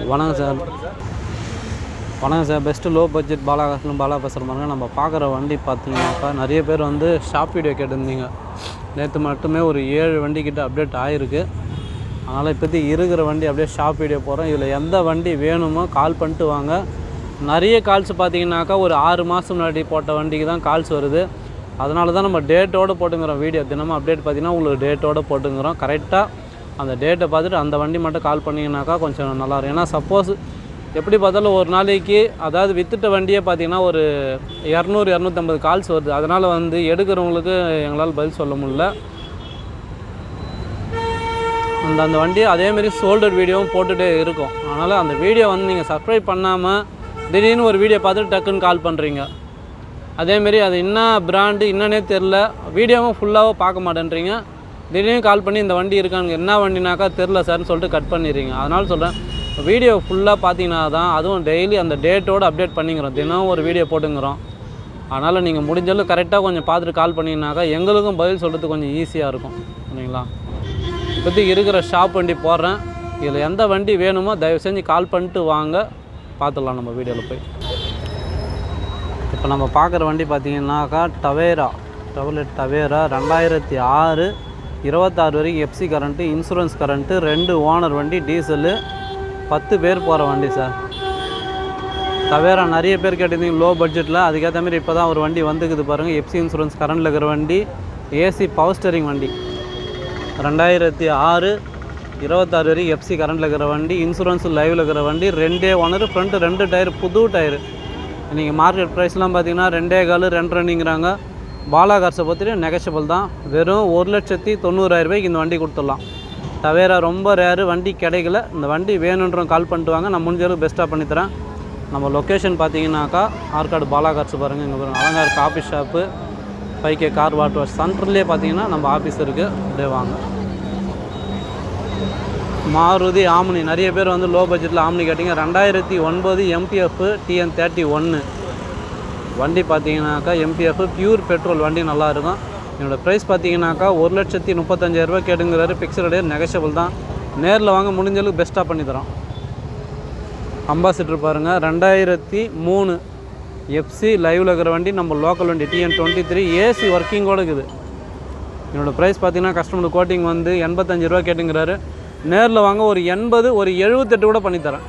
வணக்கம் சார் வணக்கம் sir best low budget பாலாகாசலும் பாலா பேசுகிற பாருங்க நம்ம பார்க்குற வண்டி பார்த்தீங்கன்னாக்கா நிறைய பேர் வந்து ஷாப் வீடியோ கேட்டிருந்தீங்க நேற்று மட்டுமே ஒரு ஏழு வண்டி கிட்ட அப்டேட் ஆகிருக்கு அதனால் இப்போதைக்கு இருக்கிற வண்டி அப்படியே ஷாப் வீடியோ போகிறோம் இதில் எந்த வண்டி வேணுமோ கால் பண்ணிட்டு வாங்க நிறைய கால்ஸ் பார்த்தீங்கன்னாக்கா ஒரு ஆறு மாதம் முன்னாடி போட்ட வண்டிக்கு தான் கால்ஸ் வருது அதனால தான் நம்ம டேட்டோடு போட்டுங்கிறோம் வீடியோ தினமும் அப்டேட் பார்த்தீங்கன்னா உங்களுக்கு டேட்டோடு போட்டுங்கிறோம் கரெக்டாக அந்த டேட்டை பார்த்துட்டு அந்த வண்டி மட்டும் கால் பண்ணிங்கனாக்கா கொஞ்சம் நல்லா இருக்கும் ஏன்னா சப்போஸ் எப்படி பார்த்தாலும் ஒரு நாளைக்கு அதாவது வித்துட்ட வண்டியே பார்த்தீங்கன்னா ஒரு இரநூறு இரநூத்தம்பது கால்ஸ் வருது அதனால் வந்து எடுக்கிறவங்களுக்கு எங்களால் பதில் சொல்ல முடியல அந்த அந்த வண்டி அதேமாரி சோல்டர் வீடியோவும் போட்டுகிட்டே இருக்கும் அதனால் அந்த வீடியோ வந்து நீங்கள் சப்ஸ்கிரைப் பண்ணாமல் திடீர்னு ஒரு வீடியோ பார்த்துட்டு டக்குன்னு கால் பண்ணுறீங்க அதேமாரி அது என்ன பிராண்டு என்னன்னே தெரில வீடியோவும் ஃபுல்லாகவும் பார்க்க மாட்டேன்றீங்க திடீர்னு கால் பண்ணி இந்த வண்டி இருக்காங்க என்ன வண்டினாக்கா தெரில சார்னு சொல்லிட்டு கட் பண்ணிடுறீங்க அதனால சொல்கிறேன் வீடியோ ஃபுல்லாக பார்த்தீங்கன்னா தான் அதுவும் டெய்லி அந்த டேட்டோடு அப்டேட் பண்ணிக்கிறோம் தினம் ஒரு வீடியோ போட்டுங்கிறோம் அதனால் நீங்கள் முடிஞ்சளவு கரெக்டாக கொஞ்சம் பார்த்துட்டு கால் பண்ணிங்கனாக்கா எங்களுக்கும் பதில் சொல்கிறதுக்கு கொஞ்சம் ஈஸியாக இருக்கும் சரிங்களா இப்போதைக்கு இருக்கிற ஷாப் வண்டி போடுறேன் இதில் எந்த வண்டி வேணுமோ தயவு செஞ்சு கால் பண்ணிட்டு வாங்க பார்த்துடலாம் நம்ம வீடியோவில் போய் இப்போ நம்ம பார்க்குற வண்டி பார்த்தீங்கன்னாக்கா டவேரா டவலெட் டவேரா ரெண்டாயிரத்தி ஆறு இருபத்தாறு வரைக்கும் எஃப்சி கரண்ட்டு இன்சூரன்ஸ் கரண்ட்டு ரெண்டு ஓனர் வண்டி டீசலு பத்து பேர் போகிற வண்டி சார் டவேரா நிறைய பேர் கேட்டிருந்தீங்க லோ பட்ஜெட்டில் அதுக்கேற்ற மாதிரி இப்போ தான் ஒரு வண்டி வந்துக்குது பாருங்கள் எஃப்சி இன்சூரன்ஸ் கரண்டில் இருக்கிற வண்டி ஏசி பவர் ஸ்டேரிங் வண்டி ரெண்டாயிரத்தி ஆறு இருபத்தாறு வரைக்கும் எஃப்சி கரண்டில் இருக்கிற வண்டி இன்சூரன்ஸ் லைவில் இருக்கிற வண்டி ரெண்டே ஓனர் ஃப்ரண்ட்டு ரெண்டு டயர் புது டயரு நீங்கள் மார்க்கெட் ப்ரைஸ்லாம் பார்த்தீங்கன்னா ரெண்டே கால் ரெண்டு ரன்னிங்கிறாங்க பாலா கார்ஸை பற்றி நெகஷபிள் தான் வெறும் ஒரு லட்சத்தி தொண்ணூறாயிரம் ரூபாய்க்கு இந்த வண்டி கொடுத்துடலாம் தவேரா ரொம்ப ரேரு வண்டி கிடைக்கல இந்த வண்டி வேணுன்றவங்க கால் பண்ணிட்டு வாங்க நான் முடிஞ்ச அளவுக்கு பெஸ்ட்டாக பண்ணித்தரேன் நம்ம லொக்கேஷன் பார்த்தீங்கன்னாக்கா ஆற்காடு பாலா கார்ஸ் பாருங்கள் இங்கே பாருங்கள் அலங்கார் காஃபி ஷாப்பு பைக்கே கார் வாட் வாஷ் சென்டர்லேயே பார்த்தீங்கன்னா நம்ம ஆஃபீஸ் இருக்குது அப்படியே வாங்க மாருதி ஆம்னி நிறைய பேர் வந்து லோ பட்ஜெட்டில் ஆம்னி கேட்டிங்க ரெண்டாயிரத்தி ஒன்பது எம்பிஎஃப் டிஎன் தேர்ட்டி ஒன்று வண்டி பார்த்தீங்கன்னாக்கா எம்பிஎஃப் பியூர் பெட்ரோல் வண்டி நல்லா இருக்கும் என்னோட ப்ரைஸ் பார்த்தீங்கன்னாக்கா ஒரு லட்சத்தி முப்பத்தஞ்சாயிரரூபா கேட்டுங்கிறாரு பிக்சர் ரேட் நெகஷபிள் தான் நேரில் வாங்க முடிஞ்ச அளவுக்கு பெஸ்ட்டாக பண்ணி தரோம் அம்பாசிடர் பாருங்கள் ரெண்டாயிரத்தி மூணு எஃப்சி லைவில் இருக்கிற வண்டி நம்ம லோக்கல் வண்டி டிஎன் டுவெண்ட்டி த்ரீ ஏசி ஒர்க்கிங்கோடு இருக்குது என்னோடய ப்ரைஸ் பார்த்தீங்கன்னா கஸ்டமர் கோட்டிங் வந்து எண்பத்தஞ்சு ரூபா கேட்டுங்கிறாரு நேரில் வாங்க ஒரு எண்பது ஒரு எழுபத்தெட்டு கூட பண்ணித்தரேன்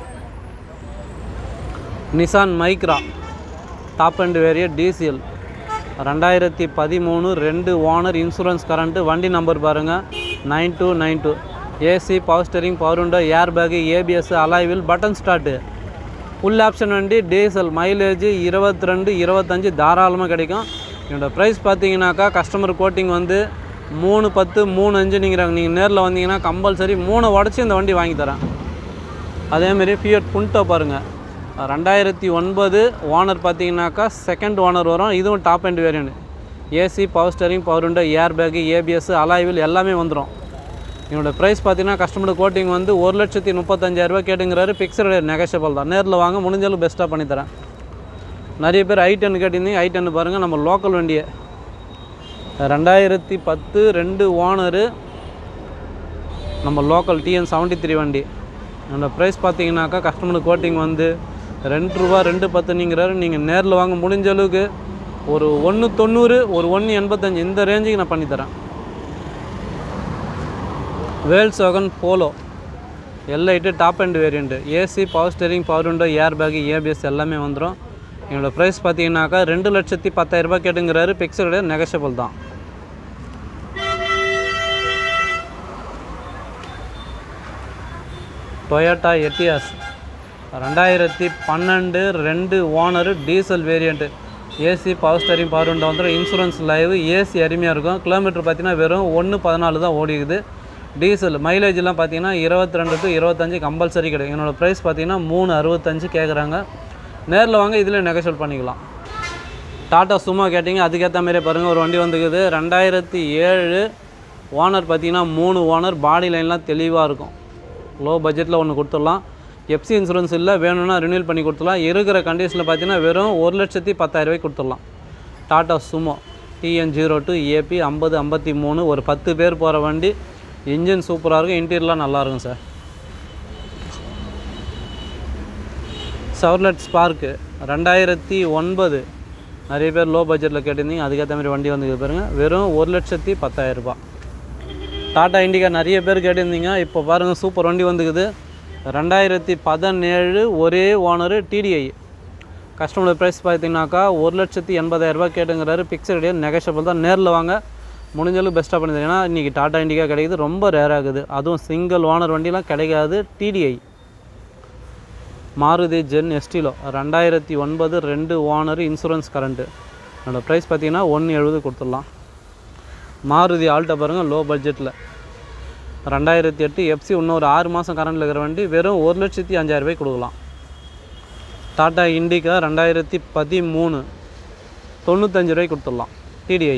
நிசான் மைக்ரா டாப் அண்ட் வேரிய டிசிஎல் ரெண்டாயிரத்தி பதிமூணு ரெண்டு ஓனர் இன்சூரன்ஸ் கரண்ட்டு வண்டி நம்பர் பாருங்கள் nine two nine two AC power steering power window air bag ABS alloy wheel button start full option வண்டி டீசல் மைலேஜ் இருபத்தி ரெண்டு இருபத்தஞ்சி தாராளமாக கிடைக்கும் என்னோடய ப்ரைஸ் பார்த்தீங்கன்னாக்கா கஸ்டமர் கோட்டிங் வந்து மூணு பத்து மூணு அஞ்சு நீங்கிறாங்க நீங்கள் நேரில் வந்தீங்கன்னா கம்பல்சரி மூணை உடச்சி இந்த வண்டி வாங்கி தரேன் அதேமாரி ஃபியட் புண்டோ பாருங்கள் ரெண்டாயிரத்தி ஒன்பது ஓனர் பார்த்தீங்கன்னாக்கா செகண்ட் ஓனர் வரும் இதுவும் top end variant AC power steering power window air bag ABS alloy wheel எல்லாமே வந்துடும் என்னோட ப்ரைஸ் பார்த்தீங்கன்னா கஸ்டமர் கோட்டிங் வந்து ஒரு லட்சத்தி முப்பத்தஞ்சாயிரரூபா கேட்டுங்கிறாரு பிக்சர் நெகஷபிள் தான் நேரில் வாங்க முடிஞ்சாலும் பெஸ்ட்டாக பண்ணித்தரேன் நிறைய பேர் ஐ டென் கேட்டிருந்தீங்க ஐ டென் பாருங்கள் நம்ம லோக்கல் வண்டியை ரெண்டாயிரத்தி பத்து ரெண்டு ஓனரு நம்ம லோக்கல் டிஎன் செவன்ட்டி த்ரீ வண்டி என்னோட ப்ரைஸ் பார்த்தீங்கன்னாக்கா கஸ்டமர் கோட்டிங் வந்து ரெண்டு ரூபா ரெண்டு பத்துனிங்கிறாரு நீங்கள் நேரில் வாங்க முடிஞ்ச அளவுக்கு ஒரு ஒன்று தொண்ணூறு ஒரு ஒன்று எண்பத்தஞ்சு இந்த ரேஞ்சுக்கு நான் பண்ணித்தரேன் Volkswagen Polo elite top end variant AC power steering power window air bag ABS எல்லாமே வந்துடும் என்னோட ப்ரைஸ் பார்த்தீங்கன்னாக்கா ரெண்டு லட்சத்தி பத்தாயிரரூபா கேட்டுங்கிறாரு பிக்சர் கிடையாது நெகஷபிள் தான் டொயோட்டா எட்டியாஸ் ரெண்டாயிரத்தி பன்னெண்டு ரெண்டு owner diesel variant AC power steering power window வந்துடும் இன்சூரன்ஸ் லைவ் ஏசி அருமையாக இருக்கும் கிலோமீட்டர் பார்த்தீங்கன்னா வெறும் ஒன்று பதினாலு தான் ஓடிக்குது டீசல் மைலேஜ்லாம் பார்த்தீங்கன்னா இருபத்தி ரெண்டு டு இருபத்தஞ்சு கம்பல்சரி கிடைக்கும் என்னோடய ப்ரைஸ் பார்த்தீங்கன்னா மூணு அறுபத்தஞ்சு கேட்குறாங்க நேரில் வாங்க இதில் நெகோஷியேட் பண்ணிக்கலாம் டாட்டா சும்மா கேட்டிங்க அதுக்கேற்ற மாதிரியே பாருங்கள் ஒரு வண்டி வந்துக்குது ரெண்டாயிரத்தி ஏழு ஓனர் பார்த்தீங்கன்னா மூணு ஓனர் பாடி லைன்லாம் தெளிவாக இருக்கும் லோ பட்ஜெட்டில் ஒன்று கொடுத்துடலாம் எஃப்சி இன்சூரன்ஸ் இல்லை வேணும்னா ரினியூல் பண்ணி கொடுத்துடலாம் இருக்கிற கண்டிஷனில் பார்த்தீங்கன்னா வெறும் ஒரு லட்சத்தி பத்தாயிரரூபாய்க்கு கொடுத்துடலாம் Tata Sumo TN zero two AB ஐம்பது ஐம்பத்தி மூணு ஒரு பத்து பேர் போகிற வண்டி இன்ஜின் சூப்பராக இருக்கும் இன்டீரியர்லாம் நல்லாயிருக்கும் சார் ஷவர்லெட் ஸ்பார்க்கு ரெண்டாயிரத்தி ஒன்பது நிறைய பேர் லோ பட்ஜெட்டில் கேட்டிருந்தீங்க அதுக்கேற்ற மாதிரி வண்டி வந்து பாருங்கள் வெறும் ஒரு லட்சத்தி பத்தாயிரம் ரூபாய் டாடா இண்டிகா நிறைய பேர் கேட்டிருந்தீங்க இப்போ பாருங்கள் சூப்பர் வண்டி வந்துக்குது ரெண்டாயிரத்தி பதினேழு ஒரே ஓனரு டிடிஐ கஸ்டமர் ப்ரைஸ் பார்த்தீங்கன்னாக்கா ஒரு லட்சத்தி எண்பதாயிரரூபா கேட்டுங்கிறாரு பிக்சர் கிடையாது நெகஷபிள் தான் நேரில் வாங்க முடிஞ்ச அளவுக்கு பெஸ்ட்டாக பண்ணி தரேன். ஏன்னா இன்றைக்கி டாடா இண்டிகா கிடைக்குது ரொம்ப ரேர் ஆகுது அதுவும் சிங்கிள் ஓனர் வண்டிலாம் கிடைக்காது டிடிஐ மாருதி ஜென் எஸ்டிலோ ரெண்டாயிரத்தி ஒன்பது ரெண்டு ஓனர் இன்சூரன்ஸ் கரண்ட்டு என்னோட ப்ரைஸ் பார்த்தீங்கன்னா ஒன்று எழுபது கொடுத்துடலாம் மாருதி ஆல்ட்டோ பாருங்கள் லோ பட்ஜெட்டில் ரெண்டாயிரத்தி எட்டு எஃப்சி இன்னும் ஒரு ஆறு மாதம் கரண்டில் இருக்கிற வண்டி வெறும் ஒரு லட்சத்தி அஞ்சாயிரம் ரூபாய் கொடுக்கலாம் டாடா இண்டிகா ரெண்டாயிரத்தி பதிமூணு தொண்ணூத்தஞ்சு ரூபாய்க்கு கொடுத்துடலாம் டிடிஐ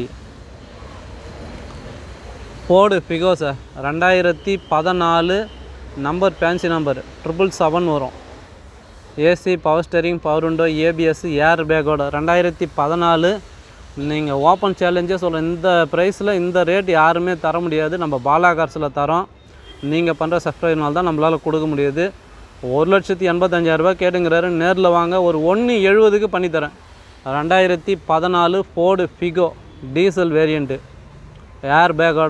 ஃபோர்டு ஃபிகோஸை ரெண்டாயிரத்தி பதினாலு number fancy number triple seven வரும் AC power steering power window ABS air பேக்கோட ரெண்டாயிரத்தி பதினாலு நீங்கள் ஓப்பன் சேலஞ்சே சொல்ல இந்த ப்ரைஸில் இந்த ரேட் யாருமே தர முடியாது நம்ம பாலா கார்ஸில் தரோம் நீங்கள் பண்ணுற சப்ஸ்கிரைப்னால தான் நம்மளால் கொடுக்க முடியுது ஒரு லட்சத்தி எண்பத்தஞ்சாயிரரூபா கேட்டுங்கிறாரு நேரில் வாங்க ஒரு ஒன்று எழுபதுக்கு பண்ணித்தரேன் ரெண்டாயிரத்தி பதினாலு Ford Figo diesel variant air பேக்கோட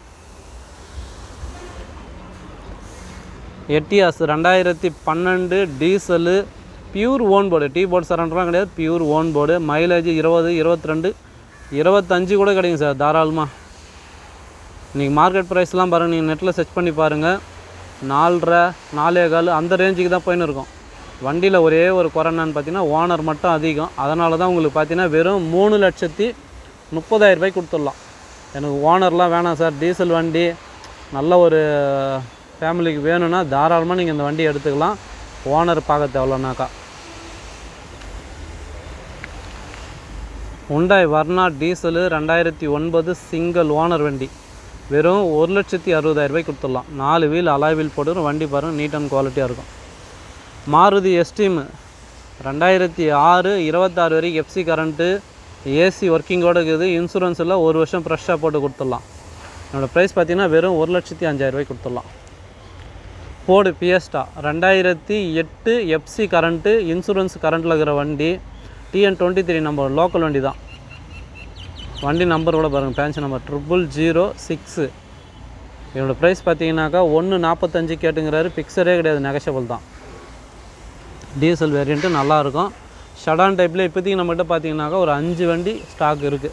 எட்டியாஸ் ரெண்டாயிரத்தி பன்னெண்டு diesel pure own board T board சரண்டர்லாம் கிடையாது பியூர் ஓன் போர்டு மைலேஜ் இருபது இருபத்தி ரெண்டு இருபத்தஞ்சு கூட கிடைக்கும் சார் தாராளமாக இன்றைக்கி மார்க்கெட் ப்ரைஸ்லாம் பாருங்கள் நீங்கள் நெட்டில் செர்ச் பண்ணி பாருங்கள் நாலரை நாலே கால் அந்த ரேஞ்சுக்கு தான் போயின்னு இருக்கும் வண்டியில் ஒரே ஒரு குறைன்னு பார்த்தீங்கன்னா ஓனர் மட்டும் அதிகம் அதனால தான் உங்களுக்கு பார்த்தீங்கன்னா வெறும் மூணு லட்சத்தி முப்பதாயிரம் ரூபாய்க்கு கொடுத்துடலாம் எனக்கு ஓனர்லாம் வேணாம் சார் டீசல் வண்டி நல்ல ஒரு ஃபேமிலிக்கு வேணும்னா தாராளமாக நீங்கள் இந்த வண்டி எடுத்துக்கலாம் ஓனர் பார்க்க தேவையில்லனாக்கா உண்டாய் வர்ணா டீசலு ரெண்டாயிரத்தி ஒன்பது சிங்கிள் ஓனர் வண்டி வெறும் ஒரு லட்சத்தி அறுபதாயிரம் ரூபாய்க்கு கொடுத்துடலாம் நாலு வீல் அலாய் வீல் போட்டு வண்டி பாருங்கள் நீட் அண்ட் குவாலிட்டியாக இருக்கும் மாருதி எஸ்டீமு ரெண்டாயிரத்தி ஆறு இருபத்தாறு வரைக்கும் எஃப்சி கரண்ட்டு ஏசி ஒர்க்கிங்கோட இருக்குது இன்சூரன்ஸில் ஒரு வருஷம் ஃப்ரெஷ்ஷாக போட்டு கொடுத்துடலாம் என்னோடய ப்ரைஸ் பார்த்தீங்கன்னா வெறும் ஒரு லட்சத்தி அஞ்சாயிரம் ரூபாய்க்கு கொடுத்துடலாம் ஃபோர்டு பியஸ்டா ரெண்டாயிரத்தி எட்டு எஃப்சி கரண்ட்டு இன்சூரன்ஸ் கரண்ட்டில் இருக்கிற வண்டி TN twenty three number local வண்டி தான் வண்டி நம்பர் கூட பாருங்கள் fancy number triple zero six இதோட ப்ரைஸ் பார்த்தீங்கன்னாக்கா ஒன்று நாற்பத்தஞ்சு கேட்டுங்கிறாரு பிக்சரே கிடையாது நெகஷபிள் தான் டீசல் வேரியண்ட்டு நல்லாயிருக்கும் ஷடான் டைப்பில் இப்போதைக்கு நம்மகிட்ட பார்த்தீங்கன்னாக்கா ஒரு அஞ்சு வண்டி ஸ்டாக் இருக்குது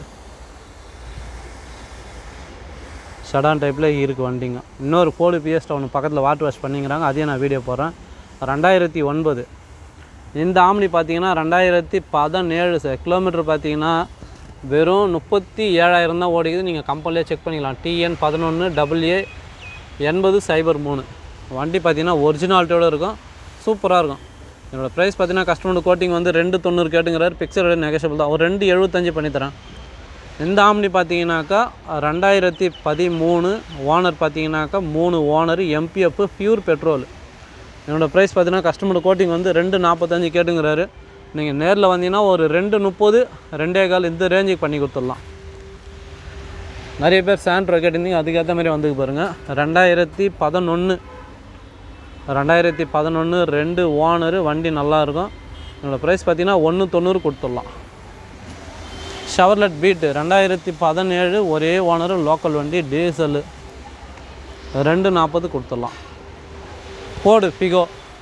ஷடான் டைப்பில் இருக்குது வண்டிங்க இன்னொரு ஃபோர்டு பிஎஸ்டா ஒன்று பக்கத்தில் வாட்டர் வாஷ் பண்ணிங்கிறாங்க அதையும் நான் வீடியோ போடுறேன் ரெண்டாயிரத்தி ஒன்பது இந்த ஆம்னி பார்த்தீங்கன்னா ரெண்டாயிரத்தி பதினேழு சார் கிலோமீட்டர் பார்த்தீங்கன்னா வெறும் முப்பத்தி ஏழாயிரம் தான் ஓடிக்குது நீங்கள் கம்பெனிலே செக் பண்ணிக்கலாம் டிஎன் பதினொன்று டபுள்ஏ எண்பது சைபர் மூணு வண்டி பார்த்தீங்கன்னா ஒரிஜினாலிட்டியோடு இருக்கும் சூப்பராக இருக்கும் என்னோடய ப்ரைஸ் பார்த்தீங்கன்னா கஸ்டமர் கோட்டிங் வந்து ரெண்டு தொண்ணூறு கேட்டுங்கிறாரு பிக்சர் நெகஷபிள் தான் ஒரு ரெண்டு எழுபத்தஞ்சு பண்ணித்தரேன் இந்த ஆம்னி பார்த்தீங்கன்னாக்கா ரெண்டாயிரத்தி பதிமூணு ஓனர் பார்த்தீங்கன்னாக்கா மூணு ஓனர் எம்பிஎஃப் பியூர் பெட்ரோல் என்னோடய ப்ரைஸ் பார்த்தீங்கன்னா கஸ்டமர் கோட்டிங் வந்து ரெண்டு நாற்பத்தஞ்சு கேட்டுங்கிறாரு நீங்கள் நேரில் வந்தீங்கன்னா ஒரு ரெண்டு முப்பது ரெண்டே கால் இந்த ரேஞ்சுக்கு பண்ணி கொடுத்துடலாம் நிறைய பேர் சாண்ட்ரோ கேட்டிருந்தீங்க அதுக்கேற்ற மாதிரி வந்துக்கு பாருங்கள் ரெண்டாயிரத்தி பதினொன்று ரெண்டாயிரத்தி பதினொன்று ரெண்டு ஓனரு வண்டி நல்லாயிருக்கும் என்னோடய ப்ரைஸ் பார்த்தீங்கன்னா ஒன்று தொண்ணூறு கொடுத்துடலாம் ஷவர்லெட் பீட்டு ரெண்டாயிரத்தி பதினேழு ஒரே ஓனரு லோக்கல் வண்டி டீசலு ரெண்டு நாற்பது கொடுத்துடலாம் ஃபோர்டு ஃபிகோ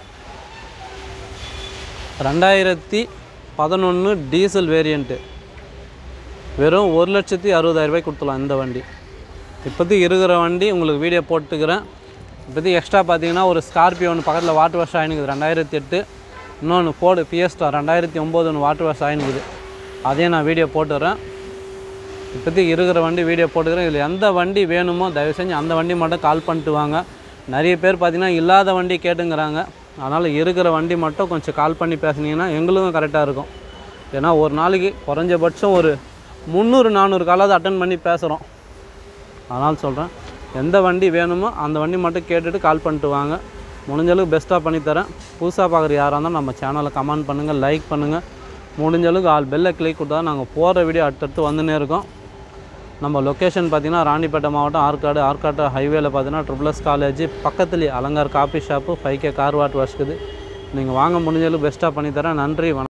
ரெண்டாயிரத்தி பதினொன்று டீசல் வேரியண்ட்டு வெறும் ஒரு லட்சத்தி அறுபதாயிரம் ரூபாய்க்கு கொடுத்துடலாம் இந்த வண்டி இப்போதைக்கு இருக்கிற வண்டி உங்களுக்கு வீடியோ போட்டுக்கிறேன் இப்போதைக்கு எக்ஸ்ட்ரா பார்த்தீங்கன்னா ஒரு ஸ்கார்பியோ ஒன்று பக்கத்தில் வாட்டர் வாஷ் ஆகினுக்குது ரெண்டாயிரத்தி எட்டு இன்னொன்று ஃபோர்டு பிஎஸ்டா ரெண்டாயிரத்தி ஒம்பது ஒன்று வாட்டர் வாஷ் ஆகினுக்குது அதையும் நான் வீடியோ போட்டுறேன் இப்போதைக்கு இருக்கிற வண்டி வீடியோ போட்டுக்கிறேன் இதில் எந்த வண்டி வேணுமோ தயவு செஞ்சு அந்த வண்டி மட்டும் கால் பண்ணிட்டு வாங்க நிறைய பேர் பார்த்தீங்கன்னா இல்லாத வண்டி கேட்டுங்கிறாங்க அதனால் இருக்கிற வண்டி மட்டும் கொஞ்சம் கால் பண்ணி பேசுனீங்கன்னா எங்களுக்கும் கரெக்டாக இருக்கும் ஏன்னா ஒரு நாளைக்கு குறைஞ்சபட்சம் ஒரு முந்நூறு நானூறு காலாவது அட்டன் பண்ணி பேசுகிறோம் அதனால் சொல்கிறேன் எந்த வண்டி வேணுமோ அந்த வண்டி மட்டும் கேட்டுட்டு கால் பண்ணிட்டு வாங்க முடிஞ்ச அளவுக்கு பெஸ்ட்டாக பண்ணித்தரேன் புதுசாக பார்க்குற யாராக இருந்தாலும் நம்ம சேனலை கமெண்ட் பண்ணுங்கள் லைக் பண்ணுங்கள் முடிஞ்ச அளவுக்கு ஆல் பெல்லை கிளிக் கொடுத்தா நாங்கள் போகிற வீடியோ அடுத்தடுத்து வந்துன்னே இருக்கோம் நம்ம லொக்கேஷன் பார்த்தீங்கன்னா ராணிப்பேட்டை மாவட்டம் ஆற்காடு ஆற்காடு ஹைவேல பார்த்தீங்கன்னா ட்ரிபிள்எஸ் காலேஜ் பக்கத்துலேயே Alankar coffee shop five K car water வாஷ்க்குது நீங்கள் வாங்க முடிஞ்சளவு பெஸ்ட்டாக பண்ணித்தரேன் நன்றி வணக்கம்